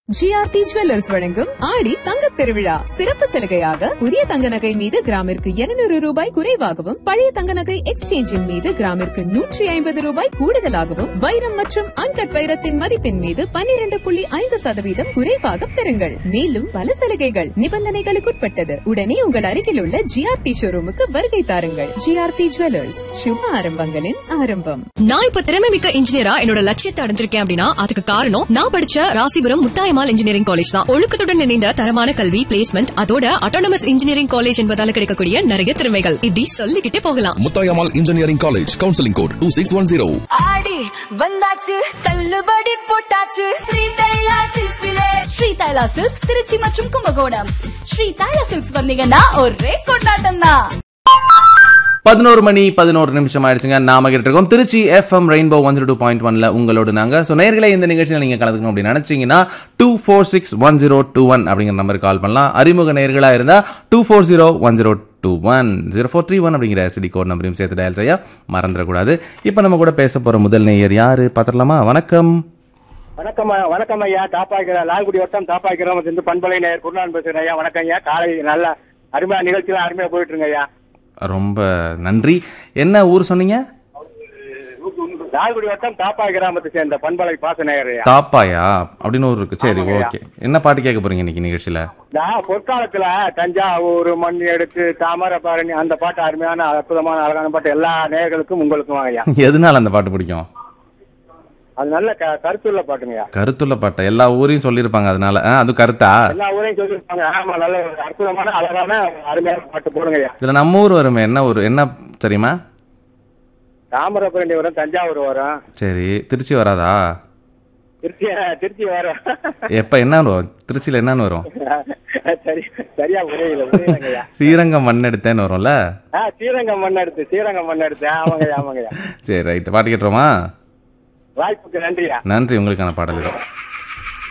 GRT jewellers வழங்கும் ஆடி தங்கத் திருவிழா சிறப்பு சலுகையாக புதிய தங்க நகை மீது கிராமிற்கு 200 ரூபாய் குறைவாகவும் பழைய தங்க நகை எக்ஸ்சேஞ்சின் மீது கிராமிற்கு நூற்றி ஐம்பது ரூபாய் கூடுதலாகவும் வைரம் மற்றும் அன்கட் வைரத்தின் மதிப்பின் மீது 12.5% புள்ளி ஐந்து சதவீதம் குறைவாக பெறுங்கள் மேலும் பல சலுகைகள் நிபந்தனைகளுக்குட்பட்டது உடனே உங்கள் அருகில் உள்ள ஜிஆர்டி ஷோரூமுக்கு வருகை தாருங்கள் ஜிஆர்டி ஜுவல்லர்ஸ் சுப ஆரம்பங்களின் ஆரம்பம் நான் இப்ப திறமை மிக்க இன்ஜினியரா என்னோட லட்சியத்தை அடைஞ்சிருக்கேன் அப்படின்னா அதுக்கு காரணம் நான் படிச்ச ராசிபுரம் முத்தாயமால் இன்ஜினியரிங் காலேஜ் தான் ஒழுக்கத்துடன் இணைந்த தரமான கல்வி பிளேஸ்மெண்ட் அதோட அட்டானமஸ் இன்ஜினியரிங் காலேஜ் என்பதால கிடைக்கக்கூடிய நிறைய திறமைகள் இப்படி சொல்லிக்கிட்டே போகலாம் Muthayammal engineering college counselling code two six one zero ஆடி வந்தாச்சு தள்ளுபடி போட்டாச்சு ஸ்ரீ தைலா சில்க்ஸ்ல ஸ்ரீ தைலா சில்க்ஸ் திருச்சி மற்றும் கும்பகோணம் ஸ்ரீ தைலா சில்க்ஸ் வந்தீங்கன்னா ஒரே கொண்டாட்டம் தான் பதினோரு மணி பதினோரு நிமிஷம் ஆயிடுச்சுங்க நாம கேட்டு இருக்கோம் Trichy FM rainbow one zero two point ஒன்ல உங்களோட நாங்க ஸோ நேர்களை இந்த நிகழ்ச்சியில் நீங்க கலந்துக்கணும் அப்படின்னு நினைச்சீங்கன்னா two four six one zero two one அப்படிங்கிற நம்பருக்கு கால் பண்ணலாம் அறிமுக நேர்களா இருந்தா two four zero one zero two one zero four three one அப்படிங்கிற எஸ்டி கோட் நம்பரையும் சேர்த்து டயல் செய்ய மறந்துடக்கூடாது இப்போ நம்ம கூட பேச போற முதல் நேயர் யாரு பார்த்துடலாமா வணக்கம் வணக்கம் ஐயா, வணக்கம் ஐயா தாப்பாய்க்கிற லால்குடி வட்டம் தாப்பாய்க்கிறோம் இருந்து பண்பலை நேயர் குருநான் பேசுறேன் ஐயா வணக்கம் ஐயா காலை நல்ல அருமையா நிகழ்ச்சியில அருமையா போயிட்டு இருங்க ஐயா ரொம்ப நன்றி என்ன ஊர் சொன்னீங்க லால்குடி வட்டம் தாப்பாய் கிராமத்தை சேர்ந்த பண்பலை பாச நேயர் ஐயா தாப்பாயா அப்படின்னு ஒரு இருக்கு சரி ஆமாங்கய்யா. ஓகே என்ன பாட்டு கேட்க போறீங்க இன்னைக்கு நிகழ்ச்சியில நான் பொற்காலத்துல தஞ்சாவூர் மண் எடுத்து தாமரபரணி அந்த பாட்டு அருமையான அற்புதமான அழகான பாட்டு எல்லா நேயர்களுக்கும் உங்களுக்கும் ஐயா எதனால அந்த பாட்டு பிடிக்கும் அது நல்ல க- கருத்துள்ள பாட்டுங்கய்யா கருத்துள்ள பாட்டை எல்லா ஊரையும் சொல்லியிருப்பாங்க அதனால ஆ, அது கருத்தா எல்லா ஊரையும் சொல்லிருப்பாங்க ஆமா நல்ல ஒரு அற்புதமான அழகான அருமையான பாட்டு போடுங்க ஐயா இதுல நம்ம ஊர் வருமே என்ன ஊர் என்ன தெரியுமா தாமிரபரணி வரும் தஞ்சாவூர் வரும் சரி திருச்சி வராதா திருச்சி திருச்சி வரும் எப்ப என்ன வரும் திருச்சியில என்னன்னு வரும் சரி சரியா புரியல புரியலங்க ஐயா ஸ்ரீரங்கம் மண் எடுத்தேன்னு வரும்ல ஆ ஸ்ரீரங்கம் மண் எடுத்து ஸ்ரீரங்கம் மண் எடுத்து ஆமாங்க ஆமாங்கய்யா சரி ரைட் பாட்டு கேட்டுருமா வாய்ப்புக்கு நன்றியா நன்றி உங்களுக்கான பாடல் இதோ